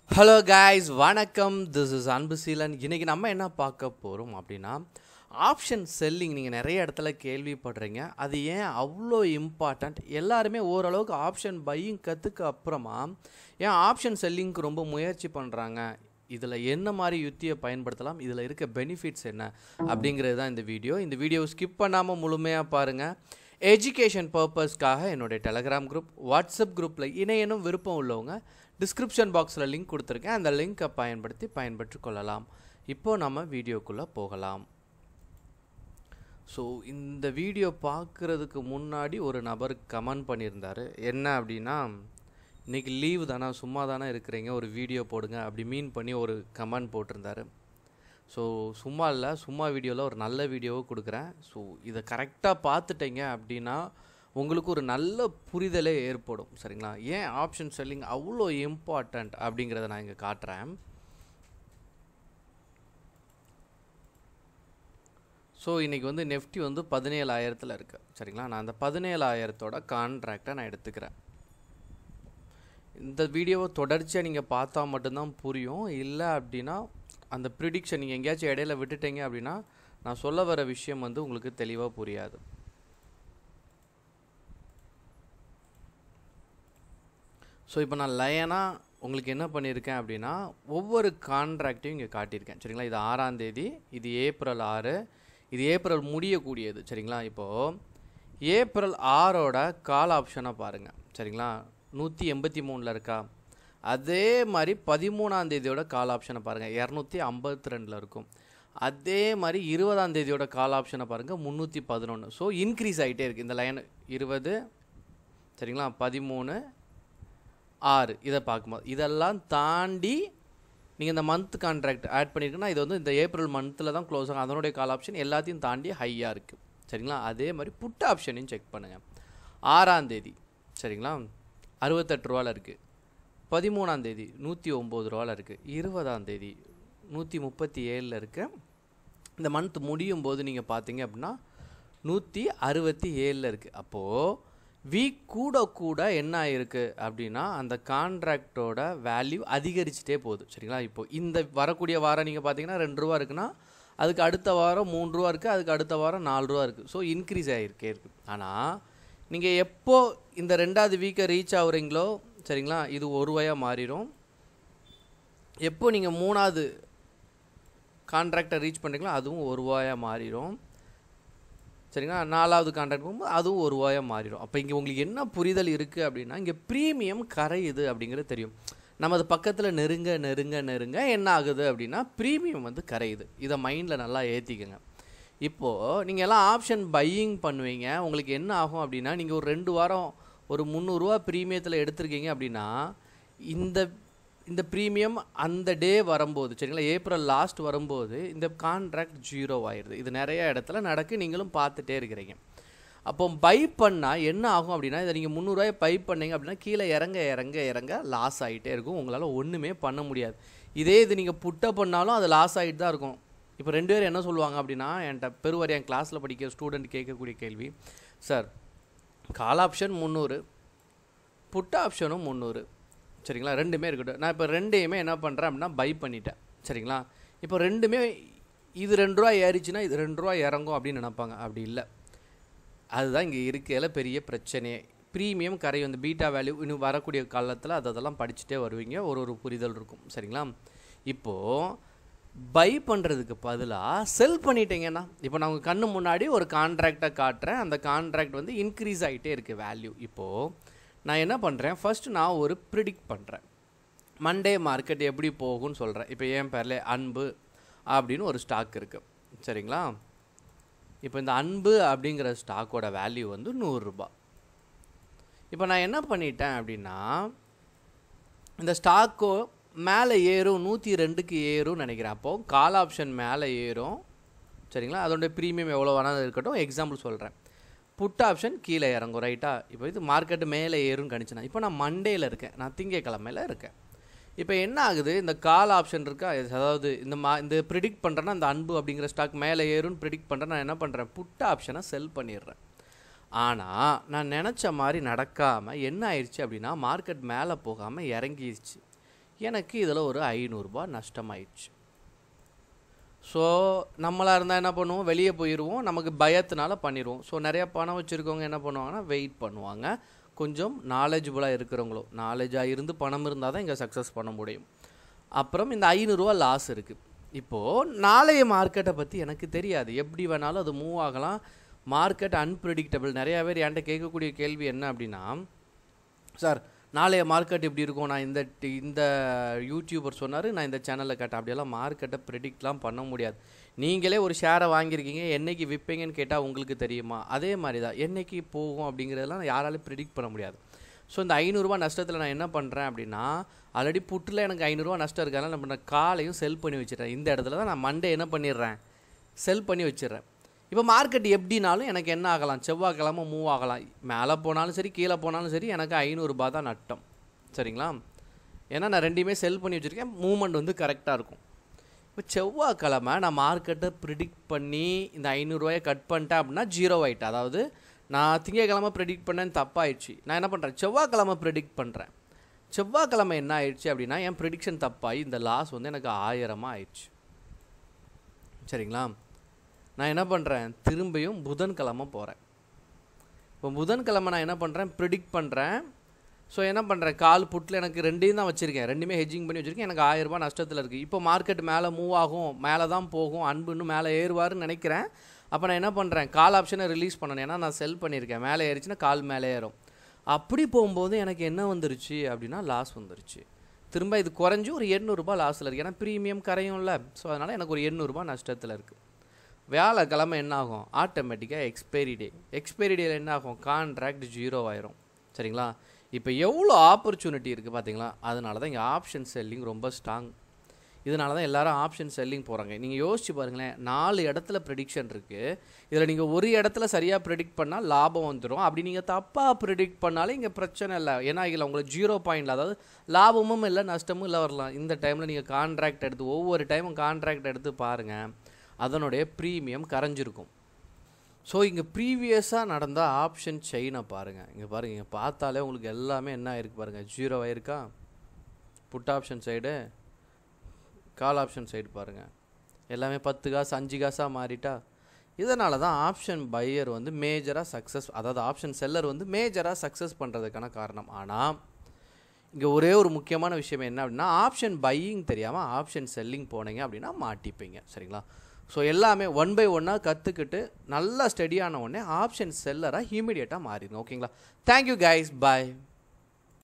hello guys வணக்கம் this is Anbu Seelan இன்றைக்கி நம்ம என்ன பார்க்க போகிறோம் அப்படின்னா ஆப்ஷன் செல்லிங் நீங்கள் நிறைய இடத்துல கேள்விப்படுறீங்க அது ஏன் அவ்வளோ இம்பார்ட்டண்ட் எல்லாருமே ஓரளவுக்கு ஆப்ஷன் பையிங் கற்றுக்க அப்புறமா ஏன் ஆப்ஷன் செல்லிங்க்கு ரொம்ப முயற்சி பண்ணுறாங்க இதில் என்ன மாதிரி யுத்தியை பயன்படுத்தலாம் இதில் இருக்க பெனிஃபிட்ஸ் என்ன அப்படிங்கிறது தான் இந்த வீடியோ இந்த வீடியோவை ஸ்கிப் பண்ணாமல் முழுமையாக பாருங்கள் எஜுகேஷன் பர்பஸ்க்காக என்னுடைய டெலகிராம் குரூப் வாட்ஸ்அப் குரூப்பில் இணையனும் விருப்பம் உள்ளவங்க டிஸ்கிரிப்ஷன் பாக்ஸில் லிங்க் கொடுத்துருக்கேன் அந்த லிங்க்கை பயன்படுத்தி பயன்பெற்று கொள்ளலாம் இப்போது நம்ம வீடியோக்குள்ளே போகலாம் ஸோ இந்த வீடியோ பார்க்குறதுக்கு முன்னாடி ஒரு நபர் கமெண்ட் பண்ணியிருந்தார் என்ன அப்படின்னா இன்றைக்கி லீவு தானே சும்மா தானே இருக்கிறீங்க ஒரு வீடியோ போடுங்க அப்படி மீன் பண்ணி ஒரு கமெண்ட் போட்டிருந்தாரு ஸோ சும்மா இல்லை சும்மா வீடியோவில் ஒரு நல்ல வீடியோவை கொடுக்குறேன் ஸோ இதை கரெக்டாக பார்த்துட்டீங்க அப்படின்னா உங்களுக்கு ஒரு நல்ல புரிதலே ஏற்படும் சரிங்களா ஏன் ஆப்ஷன் செல்லிங் அவ்வளோ இம்பார்ட்டண்ட் அப்படிங்கிறத நான் இங்கே காட்டுறேன் ஸோ இன்றைக்கி வந்து நெஃப்டி வந்து பதினேழாயிரத்தில் இருக்குது சரிங்களா நான் அந்த பதினேழாயிரத்தோட கான்ட்ராக்டை நான் எடுத்துக்கிறேன் இந்த வீடியோவை தொடர்ச்சியாக நீங்கள் பார்த்தா மட்டும்தான் புரியும் இல்லை அப்படின்னா அந்த ப்ரிடிக்ஷன் நீங்கள் எங்கேயாச்சும் இடையில விட்டுட்டீங்க அப்படின்னா நான் சொல்ல வர விஷயம் வந்து உங்களுக்கு தெளிவாக புரியாது ஸோ இப்போ நான் லயனாக உங்களுக்கு என்ன பண்ணியிருக்கேன் அப்படின்னா ஒவ்வொரு கான்ட்ராக்டையும் இங்கே காட்டியிருக்கேன் சரிங்களா இது ஆறாம் தேதி இது ஏப்ரல் ஆறு இது ஏப்ரல் முடியக்கூடியது சரிங்களா இப்போது ஏப்ரல் ஆறோட கால் ஆப்ஷனை பாருங்கள் சரிங்களா நூற்றி எண்பத்தி மூணில் இருக்கா அதே மாதிரி பதிமூணாம் தேதியோட கால் ஆப்ஷனை பாருங்கள் இரநூத்தி ஐம்பத்தி ரெண்டில் இருக்கும் அதே மாதிரி இருபதாம் தேதியோட கால் ஆப்ஷனை பாருங்கள் முந்நூற்றி பதினொன்று ஸோ இன்க்ரீஸ் ஆகிட்டே இருக்குது இந்த லைன் இருபது சரிங்களா பதிமூணு ஆறு இதை பார்க்கும்போது இதெல்லாம் தாண்டி நீங்கள் இந்த மந்த் கான்ட்ராக்ட் ஆட் பண்ணியிருக்குன்னா இது வந்து இந்த ஏப்ரல் மந்தில் தான் க்ளோஸ் ஆகும் அதனுடைய கால் ஆப்ஷன் எல்லாத்தையும் தாண்டி ஹையாக இருக்குது சரிங்களா அதே மாதிரி புட் ஆப்ஷனையும் செக் பண்ணுங்கள் ஆறாம் தேதி சரிங்களா அறுபத்தெட்டு ரூபாவில் இருக்குது பதிமூணாம் தேதி நூற்றி ஒம்பது ரூபாவில் இருக்குது இருபதாம் தேதி நூற்றி முப்பத்தி ஏழில் இருக்குது இந்த மந்த் முடியும் போது நீங்கள் பார்த்தீங்க அப்படின்னா நூற்றி அறுபத்தி ஏழில் இருக்குது அப்போது வீக் கூட கூட என்ன ஆயிருக்கு அப்படின்னா அந்த கான்ட்ராக்டோட வேல்யூ அதிகரிச்சுட்டே போகுது சரிங்களா இப்போ இந்த வரக்கூடிய வாரம் நீங்கள் பார்த்தீங்கன்னா ரெண்டு ரூபா இருக்குன்னா அதுக்கு அடுத்த வாரம் மூணு ரூபா இருக்குது அதுக்கு அடுத்த வாரம் நாலு ரூபா இருக்குது ஸோ இன்க்ரீஸ் ஆகிருக்கே இருக்குது ஆனால் நீங்கள் எப்போ இந்த ரெண்டாவது வீக்கை ரீச் ஆகுறீங்களோ சரிங்களா இது ஒரு ரூபாயாக மாறிடும் எப்போ நீங்கள் மூணாவது கான்ட்ராக்டை ரீச் பண்ணுறீங்களோ அதுவும் ஒரு ரூபாயாக மாறிடும் சரிங்களா நாலாவது கான்ட்ராக்ட் போகும்போது அதுவும் ஒரு ரூபாயாக மாறிடும் அப்போ இங்கே உங்களுக்கு என்ன புரிதல் இருக்குது அப்படின்னா இங்கே ப்ரீமியம் கரையுது அப்படிங்கிறது தெரியும் நம்ம அது பக்கத்தில் நெருங்க நெருங்க நெருங்க என்ன ஆகுது அப்படின்னா ப்ரீமியம் வந்து கரையுது இதை மைண்டில் நல்லா ஏற்றிக்கங்க இப்போது நீங்கள் எல்லாம் ஆப்ஷன் பையிங் பண்ணுவீங்க உங்களுக்கு என்ன ஆகும் அப்படின்னா நீங்கள் ஒரு ரெண்டு வாரம் ஒரு முந்நூறுரூவா ப்ரீமியத்தில் எடுத்திருக்கீங்க அப்படின்னா இந்த இந்த ப்ரீமியம் அந்த டே வரும்போது சரிங்களா ஏப்ரல் லாஸ்ட் வரும்போது இந்த கான்ட்ராக்ட் ஜீரோ ஆயிடுது இது நிறைய இடத்துல நடக்கு நீங்களும் பார்த்துட்டே இருக்கிறீங்க அப்போ பை பண்ணால் என்ன ஆகும் அப்படின்னா இதை நீங்கள் முந்நூறுரூவாய் பை பண்ணீங்க அப்படின்னா கீழே இறங்க இறங்க இறங்க லாஸ் ஆகிட்டே இருக்கும் உங்களால் ஒன்றுமே பண்ண முடியாது இதே இது நீங்கள் புட்டை பண்ணாலும் அது லாஸ் ஆகிட்டு தான் இருக்கும் இப்போ ரெண்டு பேரும் என்ன சொல்லுவாங்க அப்படின்னா என்கிட்ட பெருவாரி என் கிளாஸில் படிக்கிற ஸ்டூடெண்ட் கேட்கக்கூடிய கேள்வி சார் கால் ஆப்ஷன் முந்நூறு புட் ஆப்ஷனும் முந்நூறு சரிங்களா ரெண்டுமே இருக்கட்டும் நான் இப்போ ரெண்டையுமே என்ன பண்ணுறேன் அப்படின்னா பை பண்ணிட்டேன் சரிங்களா இப்போ ரெண்டுமே இது ரெண்டு ரூபா ஏறிச்சுன்னா இது ரெண்டு ரூபா இறங்கும் அப்படின்னு நினைப்பாங்க அப்படி இல்லை அதுதான் இங்கே இருக்கையில் பெரிய பிரச்சனையே ப்ரீமியம் கரை வந்து பீட்டா வேல்யூ இன்னும் வரக்கூடிய காலத்தில் அது அதெல்லாம் படிச்சுட்டே வருவீங்க ஒரு ஒரு புரிதல் இருக்கும் சரிங்களா இப்போது பை பண்ணுறதுக்கு பதிலாக செல் பண்ணிட்டீங்கன்னா இப்போ நான் உங்கள் கண்ணு முன்னாடி ஒரு கான்ட்ராக்டை காட்டுறேன் அந்த கான்ட்ராக்ட் வந்து இன்க்ரீஸ் ஆகிட்டே இருக்குது வேல்யூ இப்போது நான் என்ன பண்ணுறேன் ஃபஸ்ட்டு நான் ஒரு ப்ரிடிக்ட் பண்ணுறேன் மண்டே மார்க்கெட் எப்படி போகும்னு சொல்கிறேன் இப்போ என் பேரில் அன்பு அப்படின்னு ஒரு ஸ்டாக் இருக்குது சரிங்களா இப்போ இந்த அன்பு அப்படிங்கிற ஸ்டாக்கோட வேல்யூ வந்து நூறுரூபா இப்போ நான் என்ன பண்ணிட்டேன் அப்படின்னா இந்த ஸ்டாக்கோ மேலே ஏறும் நூற்றி ரெண்டுக்கு ஏறும்னு நினைக்கிறேன் அப்போது கால் ஆப்ஷன் மேலே ஏறும் சரிங்களா அதோடைய ப்ரீமியம் எவ்வளோ வேணாலும் இருக்கட்டும் எக்ஸாம்பிள் சொல்கிறேன் புட் ஆப்ஷன் கீழே இறங்கும் ரைட்டா இப்போ இது மார்க்கெட்டு மேலே ஏறும்னு கணிச்சுனா இப்போ நான் மண்டேயில் இருக்கேன் நான் திங்கக்கிழமையில் இருக்கேன் இப்போ என்ன ஆகுது இந்த கால் ஆப்ஷன் இருக்கா அதாவது இந்த மா இந்த ப்ரிடிக்ட் பண்ணுறேன்னா அந்த அன்பு அப்படிங்கிற ஸ்டாக் மேலே ஏறும்னு ப்ரிடிக்ட் பண்ணுறேன் நான் என்ன பண்ணுறேன் புட் ஆப்ஷனை செல் பண்ணிடுறேன் ஆனால் நான் நினச்ச மாதிரி நடக்காமல் என்ன ஆயிடுச்சு அப்படின்னா மார்க்கெட் மேலே போகாமல் இறங்கிருச்சு எனக்கு இதில் ஒரு ஐநூறுரூபா நஷ்டமாயிடுச்சு ஸோ நம்மளாக இருந்தால் என்ன பண்ணுவோம் வெளியே போயிடுவோம் நமக்கு பயத்தினால பண்ணிடுவோம் ஸோ நிறையா பணம் வச்சுருக்கவங்க என்ன பண்ணுவாங்கன்னா வெயிட் பண்ணுவாங்க கொஞ்சம் நாலேஜபுளாக இருக்கிறவங்களோ நாலேஜாக இருந்து பணம் இருந்தால் தான் இங்கே சக்ஸஸ் பண்ண முடியும் அப்புறம் இந்த ஐநூறுரூவா லாஸ் இருக்குது இப்போது நாளைய மார்க்கெட்டை பற்றி எனக்கு தெரியாது எப்படி வேணாலும் அது மூவ் ஆகலாம் மார்க்கெட் அன்பிரடிக்டபிள் நிறையா பேர் என்கிட்ட கேட்கக்கூடிய கேள்வி என்ன அப்படின்னா சார் நாளைய மார்க்கெட் எப்படி இருக்கும் நான் இந்த டி- இந்த யூடியூபர் சொன்னார் நான் இந்த சேனலில் கேட்டேன் அப்படியெல்லாம் மார்க்கெட்டை ப்ரிடிக்ட்லாம் பண்ண முடியாது நீங்களே ஒரு ஷேரை வாங்கியிருக்கீங்க என்னைக்கு விற்பீங்கன்னு கேட்டால் உங்களுக்கு தெரியுமா அதே மாதிரி தான் என்னைக்கு போகும் அப்படிங்கிறதெல்லாம் யாராலையும் ப்ரிடிக்ட் பண்ண முடியாது ஸோ இந்த ஐநூறுரூவா நஷ்டத்தில் நான் என்ன பண்ணுறேன் அப்படின்னா ஆல்ரெடி புட்டில் எனக்கு ஐநூறுரூவா நஷ்டம் இருக்கனால நான் பண்ண காலையும் செல் பண்ணி வச்சிடுறேன் இந்த இடத்துல தான் நான் மண்டே என்ன பண்ணிடுறேன் செல் பண்ணி வச்சிடுறேன் இப்போ மார்க்கெட் எப்படினாலும் எனக்கு என்ன ஆகலாம் செவ்வாய்க்கிழமை மூவ் ஆகலாம் மேலே போனாலும் சரி கீழே போனாலும் சரி எனக்கு ஐநூறுரூபா தான் நட்டம் சரிங்களா ஏன்னா நான் ரெண்டையுமே செல் பண்ணி வச்சுருக்கேன் மூவ்மெண்ட் வந்து கரெக்டாக இருக்கும் இப்போ செவ்வாய்க்கிழமை நான் மார்க்கெட்டை ப்ரிடிக்ட் பண்ணி இந்த ஐநூறுரூவாயை கட் பண்ணிட்டேன் அப்படின்னா ஜீரோ ஆயிட்டு அதாவது நான் திங்கக்கிழமை ப்ரெடிக்ட் பண்ணேன்னு தப்பாயிடுச்சு நான் என்ன பண்ணுறேன் செவ்வாய்க்கிழமை ப்ரெடிக்ட் பண்ணுறேன் செவ்வாய்க்கிழமை என்ன ஆயிடுச்சு அப்படின்னா என் ப்ரிடிக்ஷன் தப்பாகி இந்த லாஸ் வந்து எனக்கு ஆயிரமாக ஆயிடுச்சு சரிங்களா நான் என்ன பண்ணுறேன் திரும்பியும் புதன்கிழமை போகிறேன் இப்போ புதன்கிழமை நான் என்ன பண்ணுறேன் ப்ரிடிக்ட் பண்ணுறேன் ஸோ என்ன பண்ணுறேன் கால் புட்டில் எனக்கு ரெண்டையும் தான் வச்சுருக்கேன் ரெண்டுமே ஹெஜிங் பண்ணி வச்சுருக்கேன் எனக்கு ஆயிரம் ரூபாய் நஷ்டத்தில் இருக்குது இப்போ மார்க்கெட் மேலே மூவ் ஆகும் மேலே தான் போகும் அன்பு இன்னும் மேலே ஏறுவாருன்னு நினைக்கிறேன் அப்போ நான் என்ன பண்ணுறேன் கால் ஆப்ஷனை ரிலீஸ் பண்ணணும் ஏன்னா நான் செல் பண்ணியிருக்கேன் மேலே ஏறிச்சுன்னா கால் மேலே ஏறும் அப்படி போகும்போது எனக்கு என்ன வந்துருச்சு அப்படின்னா லாஸ் வந்துருச்சு திரும்ப இது குறைஞ்சி ஒரு எண்ணூறுபா லாஸில் இருக்குது ஏன்னா ப்ரீமியம் கரையும்ல ஸோ அதனால் எனக்கு ஒரு எண்ணூறுபா நஷ்டத்தில் இருக்குது வியாழக்கிழமை என்ன ஆகும் ஆட்டோமேட்டிக்காக எக்ஸ்பைரி டே எக்ஸ்பைரி டேயில் என்ன ஆகும் கான்ட்ராக்ட் ஜீரோ ஆயிரும் சரிங்களா இப்போ எவ்வளோ ஆப்பர்ச்சுனிட்டி இருக்குது பார்த்தீங்களா அதனால தான் இங்கே ஆப்ஷன் செல்லிங் ரொம்ப ஸ்ட்ராங் இதனால தான் எல்லாரும் ஆப்ஷன் செல்லிங் போகிறாங்க நீங்கள் யோசிச்சு பாருங்களேன் நாலு இடத்துல ப்ரெடிக்ஷன் இருக்குது இதில் நீங்கள் ஒரு இடத்துல சரியாக ப்ரெடிக்ட் பண்ணால் லாபம் வந்துடும் அப்படி நீங்கள் தப்பாக ப்ரெடிக்ட் பண்ணாலும் இங்கே பிரச்சனை இல்லை ஏன்னா இதில் உங்களுக்கு ஜீரோ பாயிண்டில் அதாவது லாபமும் இல்லை நஷ்டமும் இல்லை வரலாம் இந்த டைமில் நீங்கள் கான்ட்ராக்ட் எடுத்து ஒவ்வொரு டைமும் கான்ட்ராக்ட் எடுத்து பாருங்கள் அதனுடைய ப்ரீமியம் கரைஞ்சிருக்கும் ஸோ இங்கே ப்ரீவியஸாக நடந்த ஆப்ஷன் செயினை பாருங்கள் இங்கே பாருங்கள் இங்கே பார்த்தாலே உங்களுக்கு எல்லாமே என்ன ஆயிருக்கு பாருங்கள் ஜீரோ ஆயிருக்கா put option side call option side பாருங்கள் எல்லாமே பத்து காசு அஞ்சு காசாக மாறிட்டா இதனால தான் ஆப்ஷன் பையர் வந்து மேஜராக சக்ஸஸ் அதாவது ஆப்ஷன் செல்லர் வந்து மேஜராக சக்ஸஸ் பண்ணுறதுக்கான காரணம் ஆனால் இங்கே ஒரே ஒரு முக்கியமான விஷயம் என்ன அப்படின்னா ஆப்ஷன் பையிங் தெரியாமல் ஆப்ஷன் செல்லிங் போனீங்க அப்படின்னா மாட்டிப்பீங்க சரிங்களா ஸோ எல்லாமே ஒன் பை ஒன்னாக கற்றுக்கிட்டு நல்லா ஸ்டடியான உடனே ஆப்ஷன் செல்லராக இமீடியட்டாக மாறிடுங்க ஓகேங்களா தேங்க்யூ கைஸ் பாய்